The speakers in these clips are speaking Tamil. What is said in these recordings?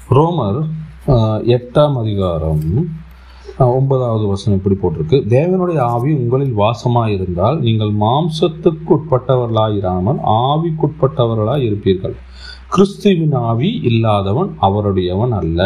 ரோமர் ஆஹ், எட்டாம் அதிகாரம் ஆஹ், ஒன்பதாவது வசனம் இப்படி போட்டிருக்கு தேவனுடைய ஆவி உங்களில் வாசமாயிருந்தால் நீங்கள் மாம்சத்துக்கு உட்பட்டவர்களாயிராமல் ஆவிக்குட்பட்டவர்களாய் இருப்பீர்கள் கிறிஸ்துவின் ஆவி இல்லாதவன் அவருடையவன் அல்ல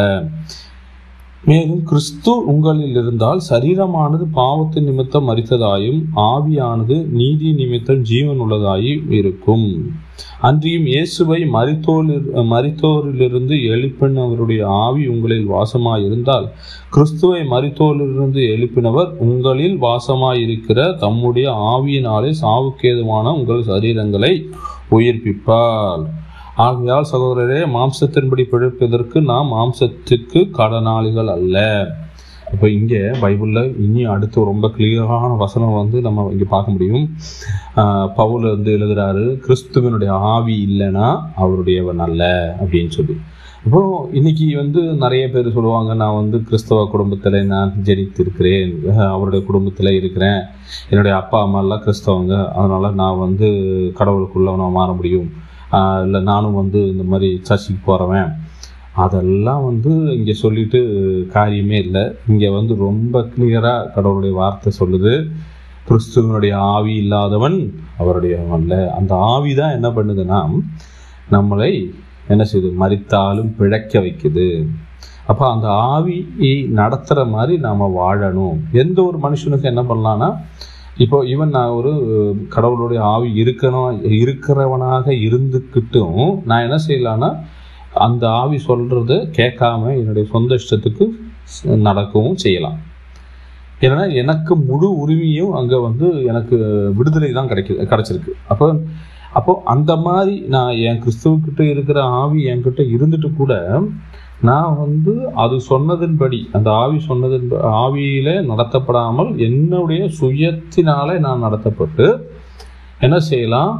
மேலும் கிறிஸ்து உங்களில் இருந்தால் சரீரமானது பாவத்தின் நிமித்தம் மரித்ததாயும் ஆவியானது நீதி நிமித்தம் ஜீவன் உள்ளதாயும் இருக்கும் அன்றியும் இயேசுவை மரித்தோரில் மரித்தோரிலிருந்து எழுப்பினவருடைய ஆவி உங்களில் வாசமாயிருந்தால் கிறிஸ்துவை மரித்தோரிலிருந்து எழுப்பினவர் உங்களில் வாசமாயிருக்கிற தம்முடைய ஆவியினாலே சாவுக்கேதுவான உங்கள் சரீரங்களை உயிர்ப்பிப்பார் ஆகையால் சகோதரரே மாம்சத்தின்படி பிழைப்பதற்கு நாம் மாம்சத்துக்கு கடனாளிகள் அல்ல இப்போ இங்கே பைபிளில் இனி அடுத்து ரொம்ப கிளியரான வசனம் வந்து நம்ம இங்கே பார்க்க முடியும் ஆஹ் பவுல் வந்து எழுதுறாரு கிறிஸ்துவனுடைய ஆவி இல்லைன்னா அவருடையவன் அல்ல அப்படின்னு சொல்லி இப்போ இன்னைக்கு வந்து நிறைய பேர் சொல்லுவாங்க நான் வந்து கிறிஸ்தவ குடும்பத்தில் நான் ஜெனித்திருக்கிறேன் அஹ் அவருடைய குடும்பத்தில் இருக்கிறேன் என்னுடைய அப்பா அம்மா எல்லாம் கிறிஸ்தவங்க அதனால நான் வந்து கடவுளுக்குள்ள நான் மாற முடியும் இல்லை நானும் வந்து இந்த மாதிரி சர்ச்சுக்கு போகிறவன் அதெல்லாம் வந்து இங்கே சொல்லிட்டு காரியமே இல்லை இங்கே வந்து ரொம்ப கிளியராக கடவுளுடைய வார்த்தை சொல்லுது கிறிஸ்துவனுடைய ஆவி இல்லாதவன் அவருடைய அல்ல அந்த ஆவி தான் என்ன பண்ணுதுன்னா நம்மளை என்ன செய்யுது மறித்தாலும் பிழைக்க வைக்குது அப்போ அந்த ஆவியை நடத்துகிற மாதிரி நாம் வாழணும் எந்த ஒரு மனுஷனுக்கு என்ன பண்ணலான்னா இப்போ ஈவன் நான் ஒரு கடவுளுடைய ஆவி இருக்கணும் இருக்கிறவனாக இருந்துக்கிட்டும் நான் என்ன செய்யலான்னா அந்த ஆவி சொல்கிறத கேட்காம என்னுடைய சொந்த இஷ்டத்துக்கு நடக்கவும் செய்யலாம் ஏன்னா எனக்கு முழு உரிமையும் அங்கே வந்து எனக்கு விடுதலை தான் கிடைக்குது கிடச்சிருக்கு அப்போ அப்போ அந்த மாதிரி நான் என் கிறிஸ்துவக்கிட்ட இருக்கிற ஆவி என்கிட்ட இருந்துட்டு கூட நான் வந்து அது சொன்னதின்படி அந்த ஆவி சொன்னதின் ஆவியில நடத்தப்படாமல் என்னுடைய சுயத்தினாலே நான் நடத்தப்பட்டு என்ன செய்யலாம்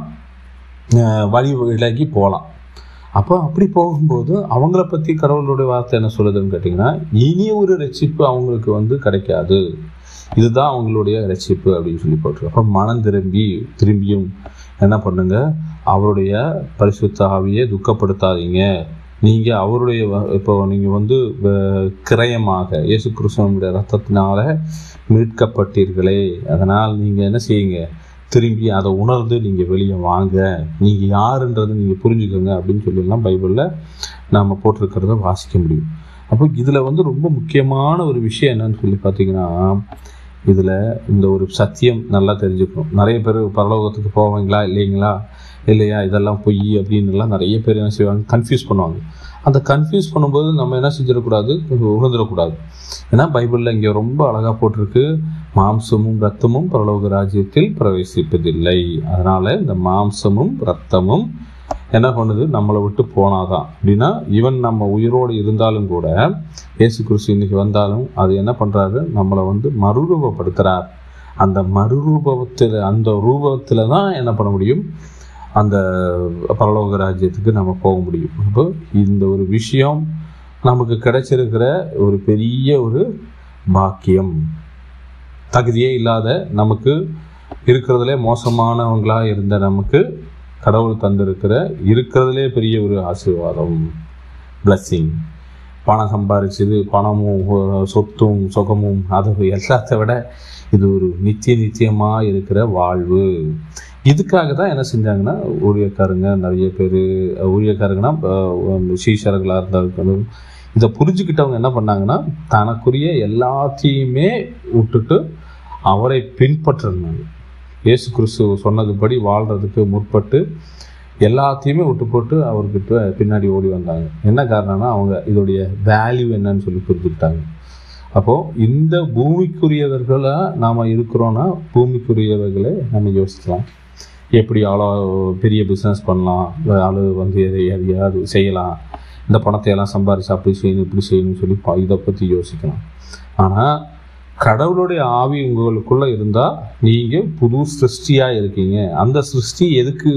அஹ் வழி விலகி போகலாம் அப்போ அப்படி போகும்போது அவங்கள பற்றி கடவுளுடைய வார்த்தை என்ன சொல்லுதுன்னு கேட்டிங்கன்னா இனி ஒரு ரட்சிப்பு அவங்களுக்கு வந்து கிடைக்காது இதுதான் அவங்களுடைய ரட்சிப்பு அப்படின்னு சொல்லி போட்டிருக்கு அப்போ மனம் திரும்பி திரும்பியும் என்ன பண்ணுங்க அவருடைய பரிசுத்த ஆவியை துக்கப்படுத்தாதீங்க நீங்கள் அவருடைய வ- இப்போ நீங்கள் வந்து வ- கிரயமாக இயேசு கிறிஸ்துவனுடைய ரத்தத்தினால மீட்கப்பட்டீர்களே அதனால் நீங்கள் என்ன செய்யுங்க திரும்பி அதை உணர்ந்து நீங்கள் வெளியே வாங்க நீங்கள் யாருன்றதை நீங்கள் புரிஞ்சுக்கோங்க அப்படின்னு சொல்லிலாம் பைபிளில் நாம் போட்டிருக்கிறத வாசிக்க முடியும் அப்போ இதில் வந்து ரொம்ப முக்கியமான ஒரு விஷயம் என்னன்னு சொல்லி பார்த்தீங்கன்னா இதில் இந்த ஒரு சத்தியம் நல்லா தெரிஞ்சுக்கணும் நிறைய பேர் பரலோகத்துக்கு போவாங்களா இல்லைங்களா இல்லையா இதெல்லாம் பொய் அப்படின்னுலாம் நிறைய பேர் என்ன செய்வாங்க கன்ஃபியூஸ் பண்ணுவாங்க அந்த கன்ஃபியூஸ் பண்ணும்போது நம்ம என்ன செஞ்சிடக்கூடாது உணர்ந்துடக்கூடாது ஏன்னா பைபிளில் இங்கே ரொம்ப அழகாக போட்டிருக்கு மாம்சமும் ரத்தமும் பரலோக ராஜ்யத்தில் பிரவேசிப்பதில்லை அதனால் இந்த மாம்சமும் ரத்தமும் என்ன பண்ணுது நம்மளை விட்டு போனாதான் அப்படின்னா ஈவன் நம்ம உயிரோடு இருந்தாலும் கூட இயேசு கிறிஸ்து இன்னைக்கு வந்தாலும் அது என்ன பண்ணுறாரு நம்மளை வந்து மறுரூபப்படுத்துகிறார் அந்த மறுரூபத்தில் அந்த ரூபத்தில் தான் என்ன பண்ண முடியும் அந்த பரலோக ராஜ்யத்துக்கு நம்ம போக முடியும் அப்போ இந்த ஒரு விஷயம் நமக்கு கிடைச்சிருக்கிற ஒரு பெரிய ஒரு பாக்கியம் தகுதியே இல்லாத நமக்கு இருக்கிறதுலே மோசமானவங்களாக இருந்த நமக்கு கடவுள் தந்திருக்கிற இருக்கிறதுலே பெரிய ஒரு ஆசீர்வாதம் பிளஸ்ஸிங் பணம் சம்பாரிச்சது பணமும் ஒ- சொத்தும் சுகமும் அது எல்லாத்த விட இது ஒரு நித்திய நித்தியமாக இருக்கிற வாழ்வு இதுக்காக தான் என்ன செஞ்சாங்கன்னா ஊழியக்காரங்க நிறைய பேர் ஊழியக்காரங்கன்னா அஹ், சீஷர்களாக இருந்தாலும் இதை புரிஞ்சுக்கிட்டவங்க என்ன பண்ணாங்கன்னா தனக்குரிய எல்லாத்தையுமே விட்டுட்டு அவரை பின்பற்றினாங்க இயேசு கிறிஸ்து சொன்னதுபடி வாழ்கிறதுக்கு முற்பட்டு எல்லாத்தையுமே விட்டு போட்டு அவர்கிட்ட பின்னாடி ஓடி வந்தாங்க என்ன காரணம்னா அவங்க இதோடைய வேல்யூ என்னன்னு சொல்லி புரிஞ்சுக்கிட்டாங்க அப்போது இந்த பூமிக்குரியவர்களாக நாம் இருக்கிறோன்னா பூமிக்குரியவர்களை நம்ம யோசிக்கலாம் எப்படி ஆளோ பெரிய பிஸ்னஸ் பண்ணலாம் ஆளு வந்து எதை எதையாவது செய்யலாம் இந்த பணத்தை எல்லாம் சம்பாரிச்சு அப்படி செய்யணும் இப்படி செய்யணும்னு சொல்லி ப- இதை பற்றி யோசிக்கலாம் ஆனால் கடவுளுடைய ஆவி உங்களுக்குள்ளே இருந்தால் நீங்கள் புது சிருஷ்டியாக இருக்கீங்க அந்த சிருஷ்டி எதுக்கு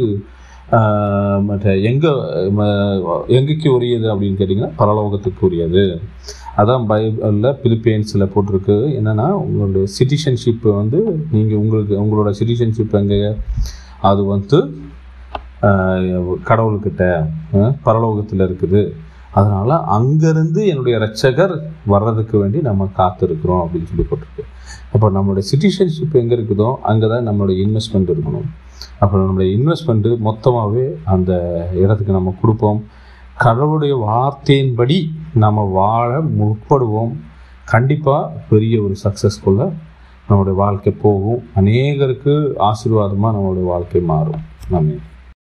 ஆஹ், மற்ற எங்கே எங்கேக்கு உரியது அப்படின்னு கேட்டிங்கன்னா பரலோகத்துக்கு உரியது அதான் பைபிளில் பிலிப்பைன்ஸில் போட்டிருக்கு என்னென்னா உங்களுடைய சிட்டிசன்ஷிப் வந்து நீங்கள் உங்களுக்கு உங்களோட சிட்டிசன்ஷிப் எங்கே அது வந்து ஆஹ், கடவுள்கிட்ட ஆஹ், பரலோகத்தில் இருக்குது அதனால அங்கிருந்து என்னுடைய இரட்சகர் வர்றதுக்கு வேண்டி நம்ம காத்திருக்கிறோம் அப்படின்னு சொல்லி போட்டிருக்கு அப்போ நம்மளுடைய சிட்டிசன்ஷிப் எங்கே இருக்குதோ அங்கே தான் நம்மளுடைய இன்வெஸ்ட்மெண்ட் இருக்கணும் அப்போ நம்மளுடைய இன்வெஸ்ட்மெண்ட்டு மொத்தமாகவே அந்த இடத்துக்கு நம்ம கொடுப்போம் கடவுளுடைய வார்த்தையின்படி நம்ம வாழ முற்படுவோம் கண்டிப்பாக பெரிய ஒரு சக்ஸஸ்ஃபுல்லாக நம்மளுடைய வாழ்க்கை போகும் அநேகருக்கு ஆசீர்வாதமாக நம்மளுடைய வாழ்க்கை மாறும் ஆமென்